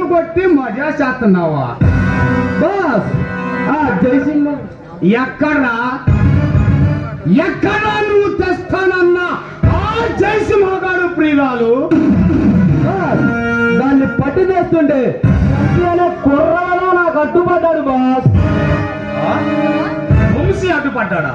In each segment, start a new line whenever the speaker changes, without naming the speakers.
కొట్టి మజా చేస్తున్నావా
బాస్ ఆ జయసింహ
ఎక్కడా ఎక్కడా నువ్వు తెస్తానన్నా ఆ జయసింహగాడు ప్రియురాలు
బాస్ దాన్ని పట్టి చేస్తుంటే అనే కుర్రాడు నాకు అడ్డుపడ్డాడు బాస్
ఆ? వంశీ అడ్డుపడ్డాడా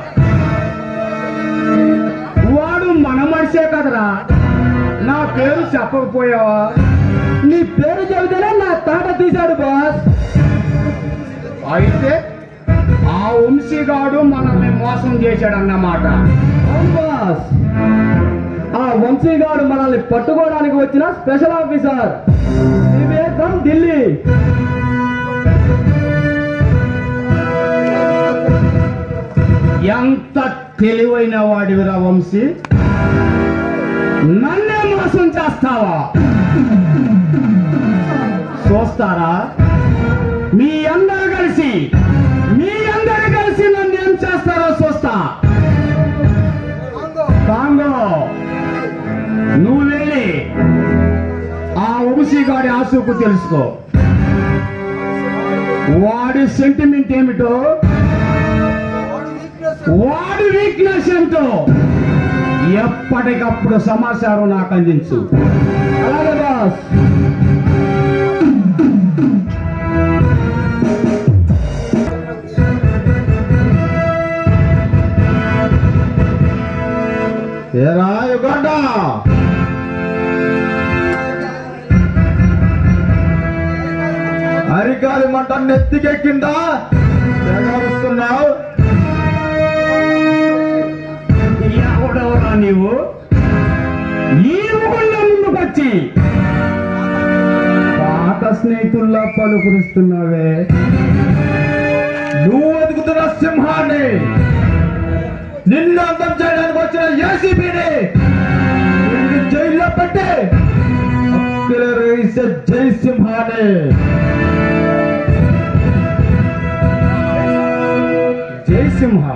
వాడు మన మనిషే కదరా నా పేరు చెప్పకపోయావా
నీ పేరు చెబితేనే నా తాట తీశాడు బాస్
అయితే ఆ వంశీగాడు మనల్ని మోసం చేశాడన్నమాట
అవును బాస్ ఆ వంశీగాడు మనల్ని పట్టుకోవడానికి వచ్చిన స్పెషల్ ఆఫీసర్ వివేకం ఢిల్లీ
ఎంత తెలివైన వాడివిరా వంశీ నన్నే మోసం చేస్తావా చూస్తారా మీ అందరు కలిసి మీ అందరు కలిసి నన్ను ఏం చేస్తారో చూస్తా కాంగో నువ్వు వెళ్ళి ఆ వంశీగాడి ఆసూకు తెలుసుకో వాడి సెంటిమెంట్ ఏమిటో వాడి వీక్నెస్ ఏంటో ఎప్పటికప్పుడు సమాచారం నాకు అందించు
అలాగే బాస్
ఏరా యుగండ అరికాలి మంట నెత్తికెక్కిందా ఎగరుస్తున్నావు
ఎవడెవరా నీవు ఈ ఊళ్ళో ముందుకొచ్చి పాత స్నేహితుల్లా పలుకురుస్తున్నావే
నువ్వు వెతుకుతున్న సింహాన్ని నిన్ను అంతం చేయడానికి వచ్చిన ఏసీబీని నిన్ను జైల్లో పెట్టి అక్కల రేసే జై సింహాన్ని
జయసింహ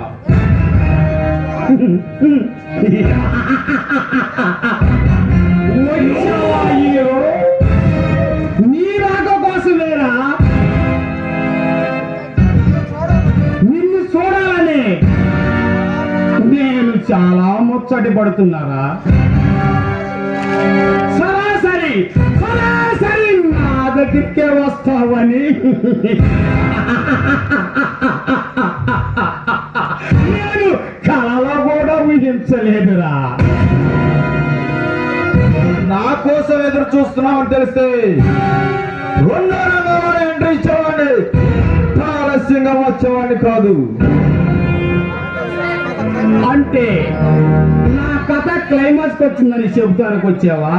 వచ్చావా హీరో? నీ రాక కోసమేరా నిన్ను చూడాలని నేను చాలా ముచ్చటి పడుతున్నారా సరాసరి సరాసరి నా దగ్గరికే వస్తావని నేను కళలో కూడా ఊహించలేదురా
నా కోసం ఎదురు చూస్తున్నామని తెలిస్తే రెండో రంగంలో ఎంట్రీ ఇచ్చేవాడిని ఆలస్యంగా వచ్చేవాడిని కాదు
అంటే నా కథ క్లైమాక్స్ వచ్చిందని చెబుతానికి వచ్చావా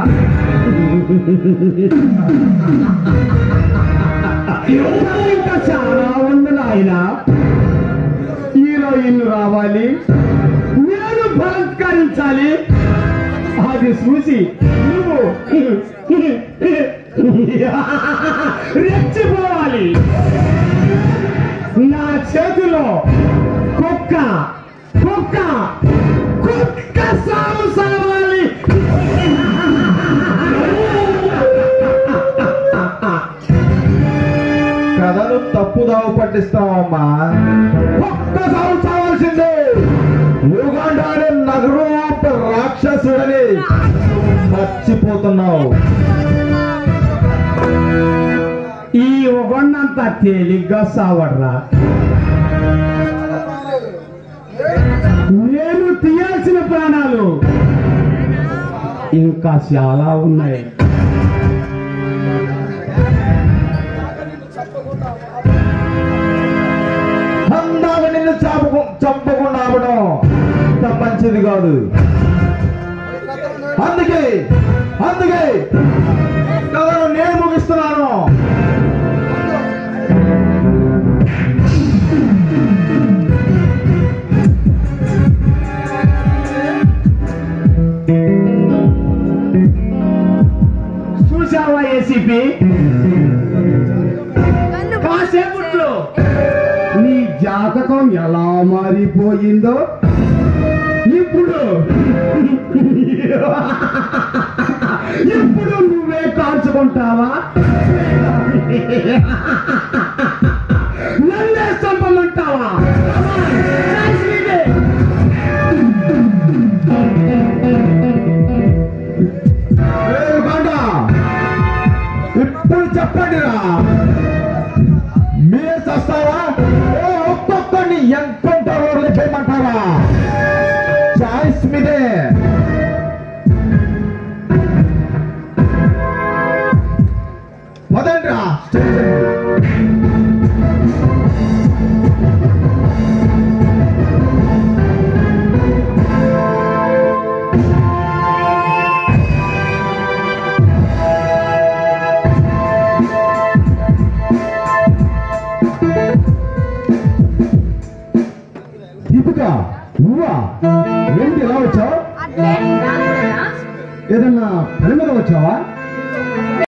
ఇంకా చాలా ఉంది నాయన హీరోయిన్ రావాలి నేను బలత్కరించాలి అది చూసి నువ్వు రెచ్చిపోవాలి నా చేతిలో కుక్క కుక్క కుక్క సాగు సావాలి
కథను తప్పుదావు పట్టిస్తావమ్మా ఒక్క సాగు చావాల్సిందే యుగాండానే నగరం రాక్షసుడని మర్చిపోతున్నావు
ఈ ఒగొండంత తేలిగ్గా సావడ్రా నేను తీయాల్సిన ప్రాణాలు ఇంకా చాలా ఉన్నాయి
అందాక నిన్ను చాపకు చంపకుండా ఆపడం అంత మంచిది కాదు అందుకే అందుకే కథను నేను ముగిస్తున్నాను
చూసావా ఏసీపీ కాసేపట్లో నీ జాతకం ఎలా మారిపోయిందో ఇప్పుడు ఇప్పుడు నువ్వే కాల్చుకుంటావా నన్నే చంపమంటావా చాయిస్ నీదే.
ఏయ్ బండ ఇప్పుడు చెప్పండి రా మీరే చేస్తారా ఓ ఒక్కొక్కరిని ఎన్కౌంటర్ చేయమంటారా చాయిస్ మీదే పదండి రా స్టేషన్